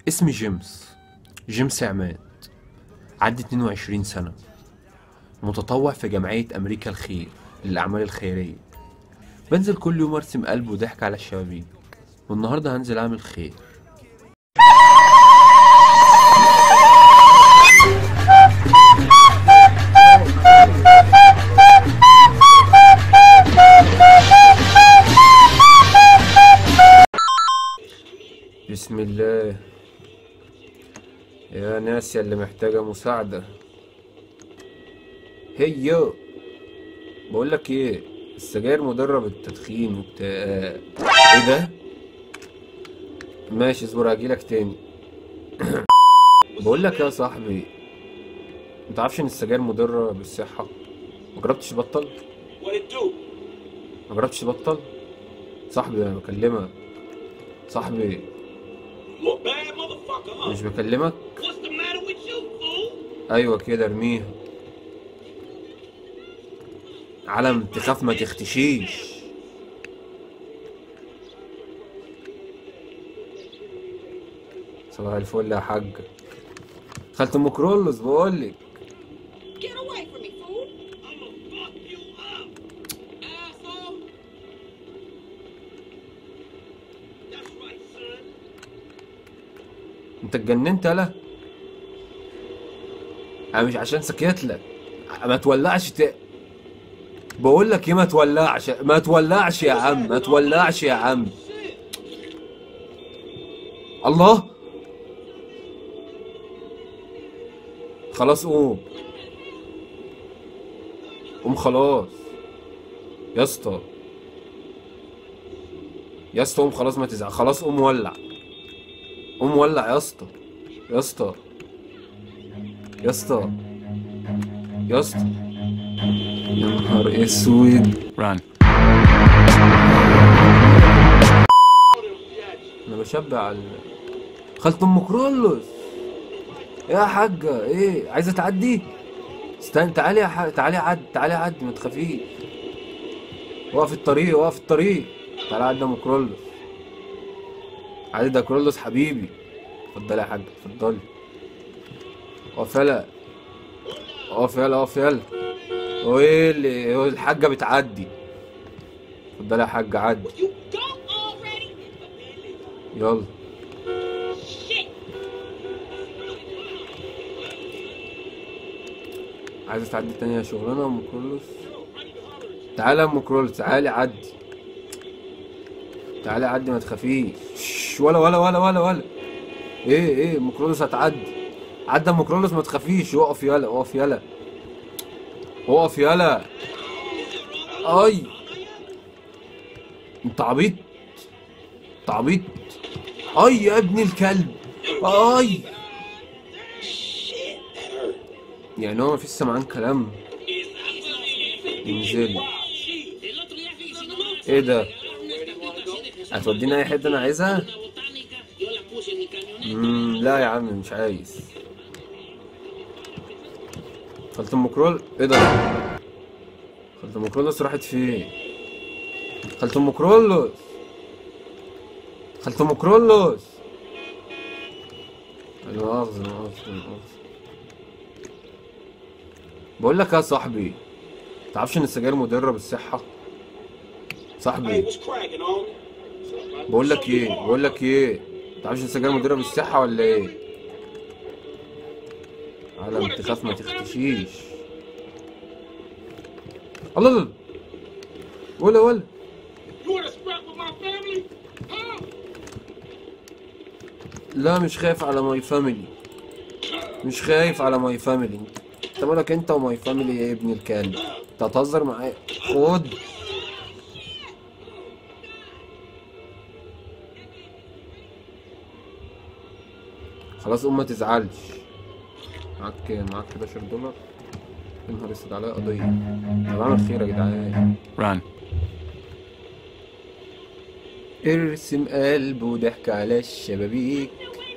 اسمي جيمس جيمس عماد عندي 22 سنة متطوع في جمعية أمريكا الخير للأعمال الخيرية بنزل كل يوم أرسم قلب وضحك على الشبابيك والنهاردة هنزل أعمل خير بسم الله يا ناس يا اللي محتاجة مساعدة هيو بقول لك ايه السجاير مضرة بالتدخين وبتاع ايه ده ماشي اصبر هجيلك تاني بقول لك يا صاحبي متعرفش ان السجاير مضرة بالصحة ما جربتش تبطل What it do? ما جربتش تبطل صاحبي انا بكلمك صاحبي You a bad motherfucker, huh? مش بكلمك What's the matter with you, fool? ايوه كده ارميها علم تخاف ما تختشيش صباح الفل يا حاج خالة ام كرولوس بقولك Get away from me, fool! I'ma fuck you up, Asshole! that's right, son. انت اتجننت يالا انا مش عشان سكيت لك ما تولعش ت... بقول لك ايه ما تولعش ما تولعش يا عم ما تولعش يا عم الله خلاص قوم قوم خلاص يا اسطى يا اسطى قوم خلاص ما تزعل خلاص قوم ولع قوم ولع يا اسطى يا اسطى يا اسطى يا اسطى يا نهار اسود Run. انا بشبع على خالة ام كرولوس يا حاجة ايه عايزة تعدي استنى تعالي يا حاجة تعالي عد تعالي عد ما تخافيش وقف الطريق وقف الطريق تعالي عد يا ام كرولوس عدي ده كرولوس حبيبي اتفضلي يا حاجة اتفضلي اقف يلا اقف يلا اقف يلا وايه اللي هو الحاجة بتعدي اتفضلي يا حاجة عدي You go already? يلا Shit! عايزة تعدي تاني يا شغلانة يا ام كرولوس تعالى يا ام كرولوس تعالي عدي تعالي عدي ما تخافيش شش، ولا ولا ولا ولا ولا ايه ايه ام كرولوس هتعدي عدى ام كرولوس ما تخافيش اقف يلا اقف يلا اقف يلا اي انت عبيط انت عبيط اي يا ابن الكلب اي يعني هو مفيش سمعان كلام انزل ايه ده هتودينا اي حته انا عايزها مم لا يا عم مش عايز خالة ام كرول ايه ده خالة ام كرولوس راحت فين خالة ام كرولوس خالة ام كرولوس لا مؤاخذة لا مؤاخذة لا مؤاخذة بقول لك يا صاحبي تعرفش ان السجاير مضرة بالصحة Hey, صاحبي what's cracking, homie? بقول لك ايه بقول لك ايه تعرفش ان السجاير مضرة بالصحة ولا ايه علم تخاف ما تختشيش الله الله ولا ولا You wanna scrap with my family? Huh? لا مش خايف على ماي فاميلي مش خايف على ماي فاميلي انت مالك انت وماي فاميلي يا ابن الكلب انت هتهزر معايا خد خلاص قوم ما تزعلش معاك كام معاك 11 دولار يا نهار اسود عليا قضية انا بعمل خير يا جدعان Run. ارسم قلب وضحك على الشبابيك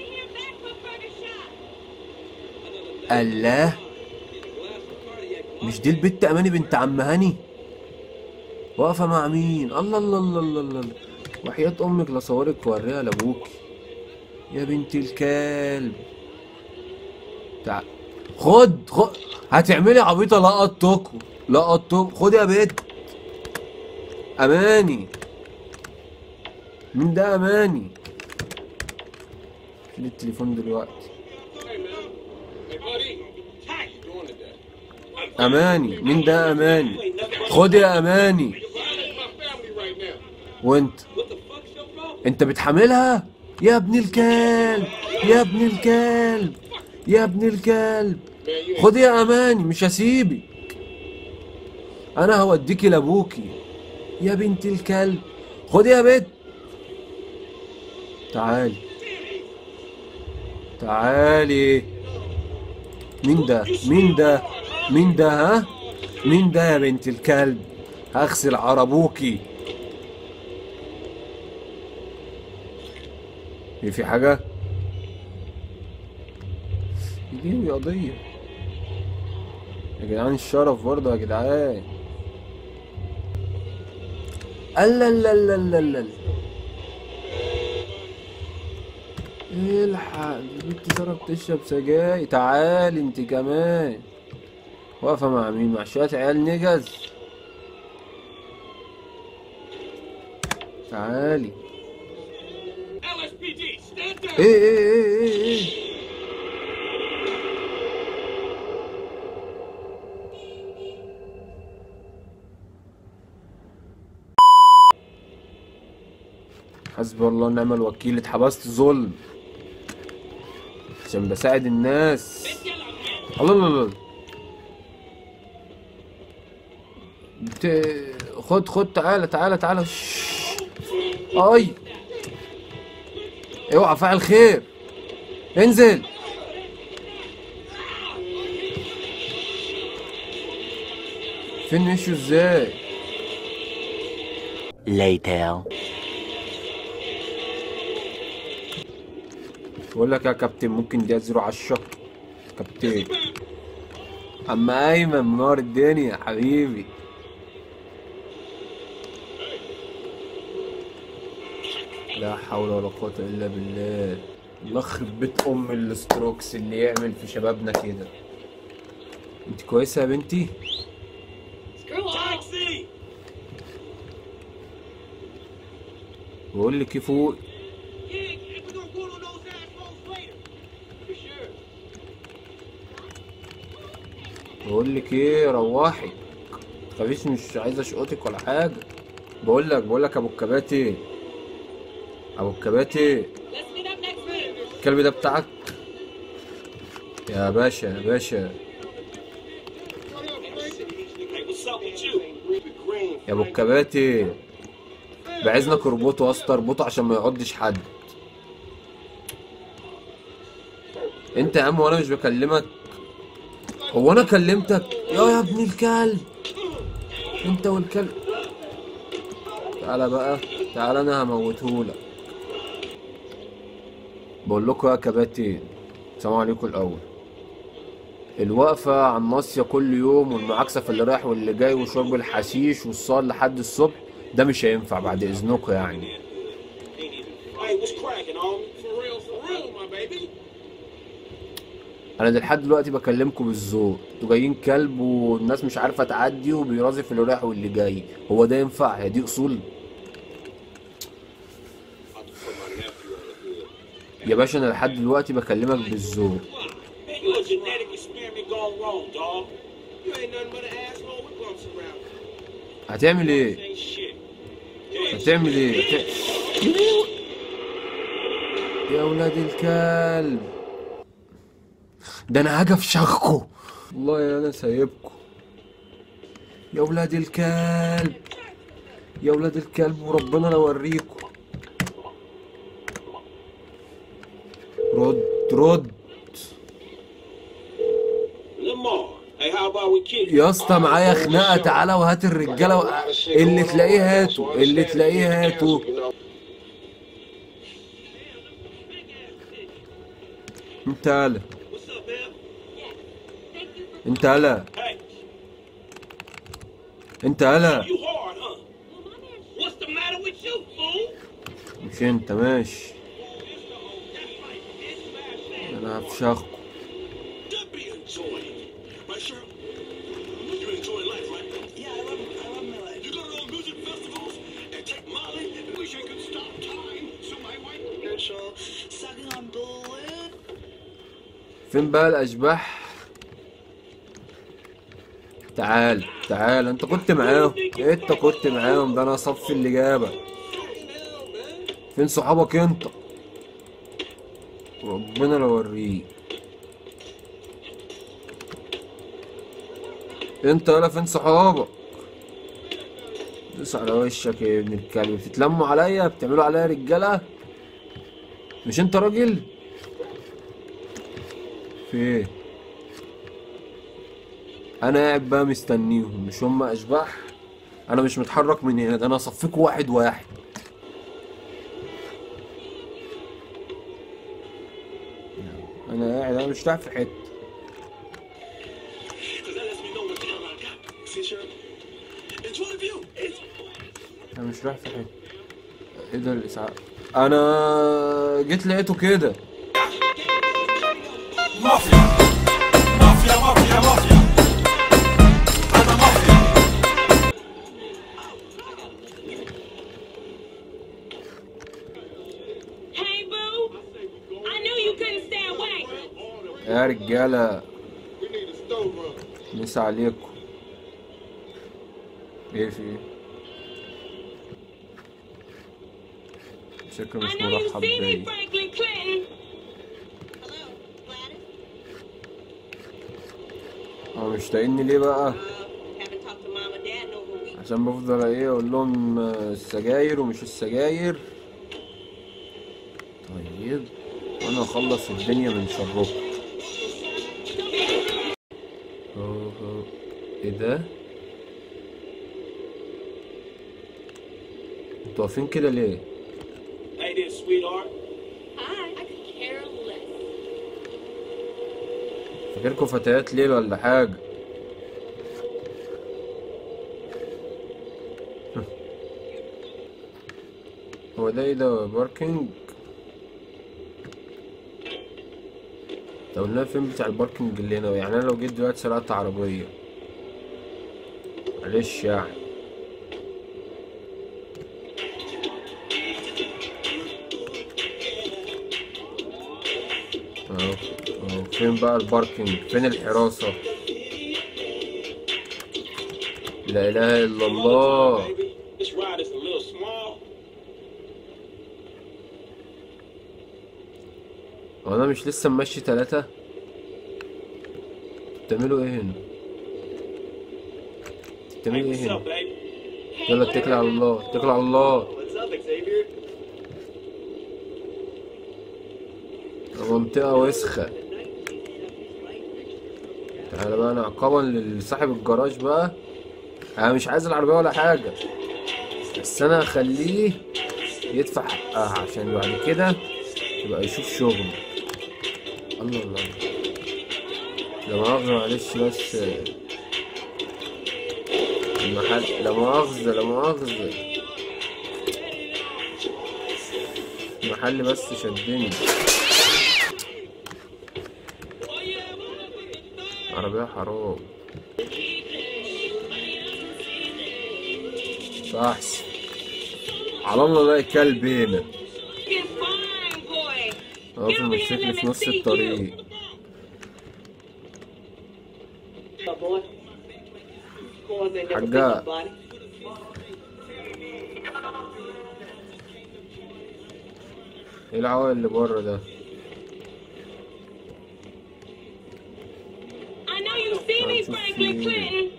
الله مش دي البت اماني بنت عم هاني واقفه مع مين الله الله الله الله الله وحياة امك لصورك ووريها لابوك يا بنت الكلب تعال خد خد هتعملي عبيطه لقطتكم لقطتكم خد يا بنت اماني مين ده اماني شيل التليفون دلوقتي Hey, man. Hey, buddy. How you doing today? اماني مين ده اماني خد يا اماني You're violating my family right now. وانت What the fuck's your problem? انت بتحملها يا ابن الكلب يا ابن الكلب يا ابن الكلب Man, you ain't خد يا اماني مش هسيبك انا هوديكي لابوكي يا بنت الكلب خد يا بنت تعالي تعالي مين ده مين ده مين ده ها مين ده يا بنت الكلب هغسل عربوكي ايه في حاجة دي قضية يا جدعان الشرف برضه يا جدعان لا لا لا لا لا الحق دي بنت سارة بتشرب سجاير تعالي انت كمان واقفة مع مين مع شوية عيال نجز تعالي LSPD, stand down. ايه ايه ايه ايه ايه حسبي الله ونعم الوكيل اتحبست ظلم عشان بساعد الناس الله الله الله بت... خد خد تعالى تعالى تعالى شش. اي اوعى فاعل خير انزل فين مشوا ازاي Later. بقول لك يا كابتن ممكن دي زيرو عشرة كابتن اما ايمن منور الدنيا حبيبي لا حول ولا قوة الا بالله الله يخرب بيت ام الستروكس اللي يعمل في شبابنا كده انت كويسة يا بنتي Screw off. Taxi. بقول لك ايه فوق Yeah, and we're gonna go on those assholes later. For sure. بقول لك ايه روحي تخافيش مش عايز اشقطك ولا حاجه بقول لك بقول لك ابو الكباتي ابو الكباتي Let's meet up next week. الكلب ده بتاعك يا باشا يا باشا Hey, what's up with you? Green. يا ابو الكباتي بعزنك اربطه يا اسطى اربطه عشان ما يعضش حد انت يا عم وانا مش بكلمك هو انا كلمتك يا يا ابن الكلب انت والكلب تعالى بقى تعالى انا هموتهولك بقول لكم يا كباتن السلام عليكم الاول الوقفة على الناصية كل يوم والمعاكسة في اللي رايح واللي جاي وشرب الحشيش والسهر لحد الصبح ده مش هينفع بعد اذنكم يعني Hey, what's cracking, homie? For real, for real, my baby. انا ده لحد دلوقتي بكلمكم بالذوق انتوا جايين كلب والناس مش عارفه تعدي وبيرازف اللي رايح واللي جاي هو ده ينفع هي دي اصول About to put my nephew on the hood. يا باشا انا لحد دلوقتي بكلمك بالذوق Man, you a genetic experiment gone wrong, dog. You ain't nothing but an asshole with bumps around. هتعمل ايه Ain't shit. هتعمل ايه هت... يا ولاد الكلب ده انا هاجي افشخكوا والله يا انا سايبكوا يا ولاد الكلب يا ولاد الكلب وربنا لا اوريكوا رد رد Lamar, hey, how about we kick? يا اسطى معايا خناقه تعالى وهات الرجاله و... اللي تلاقيه هاته اللي تلاقيه هاته انت هلا What's up, man? انت هلا Hey, انت هلا you hard, huh? What's the matter with you, fool? مش انت ماشي That's انا هفشخكم Don't be enjoying. Right, sure? You enjoy life, right? Yeah, I love, I love my life. You go to all music festivals and take Molly and wish I could stop time so my wife Spiritual, sucking on balloon. فين بقى الاشباح تعال تعال انت كنت معاهم انت كنت معاهم ده انا صف اللي جابك فين صحابك انت ربنا لو اوريك انت ولا فين صحابك دوس على وشك يا ابن الكلب بتتلموا عليا بتعملوا عليا رجاله مش انت راجل في ايه انا قاعد بقى مستنيهم مش هم اشباح انا مش متحرك من هنا ده انا اصفيكوا واحد واحد انا قاعد انا مش رايح في حته Because that lets me know what the hell I got. See, Sheriff? Enjoy the view. It's انا مش رايح في حته ايه ده الاسعاف انا جيت لقيته كده مافيا مافيا مافيا مافيا انا مافيا Hey, boo. I knew you couldn't stay away. يا رجاله مسا عليكم ايه في ايه شكله I مش know you مرحب see me, بيا Franklin Clinton. Hello, Gladys. هو مش طايقني ليه بقى Uh, haven't talked to mom or dad in over a week. عشان بفضل ايه اقول لهم آه، السجاير ومش السجاير طيب وانا اخلص الدنيا من شركم اهو اهو ايه ده انتوا واقفين كده ليه Hey there, sweetheart. Hi. I could care less. فاكركم فتيات ليل ولا حاجة هو ده ايه ده باركينج طب قلنا فين بتاع الباركينج اللي هنا يعني انا لو جيت دلوقتي سرقت عربية معلش يعني اهو اهو فين بقى الباركينج فين الحراسة لا اله الا الله Baby, this ride is a little small. هو انا مش لسه ماشي تلاتة بتعملوا ايه هنا بتعملوا Hey, ايه what's up, هنا baby? يلا اتكل على الله اتكل على الله What's up, Xavier? منطقة وسخة تعالى بقى انا عقابا لصاحب الجراج بقى انا مش عايز العربية ولا حاجة بس انا هخليه يدفع حقها عشان بعد كده يبقى يشوف شغل الله الله لا مؤاخذة معلش بس المحل لا مؤاخذة لا مؤاخذة المحل بس شدني عربية حرام أحسن على الله الاقي كلب هنا You're fine, boy. اهو في الموتوسيكل في نص الطريق Oh, boy. Boys ain't never حاجة. been nobody. ايه العوائل اللي بره ده I know you see me, Don't you Franklin feel it? Clinton.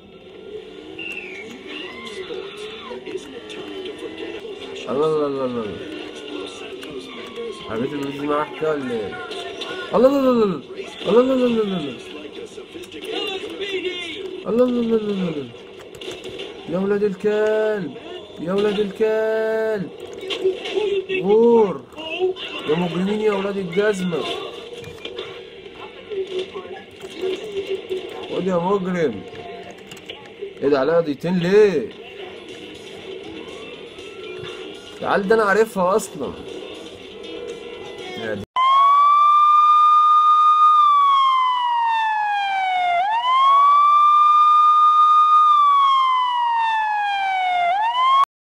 الله الله الله الله الله. حبيبتي بتجي معاك كده ولا ايه؟ الله الله الله الله الله الله الله الله الله الله الله الله الله الله يا ولاد الكلب يا ولاد الكلب غور يا مجرمين يا ولاد الجزمة خد يا مجرم ايه ده عليها قضيتين ليه؟ العيال ده انا عارفها اصلا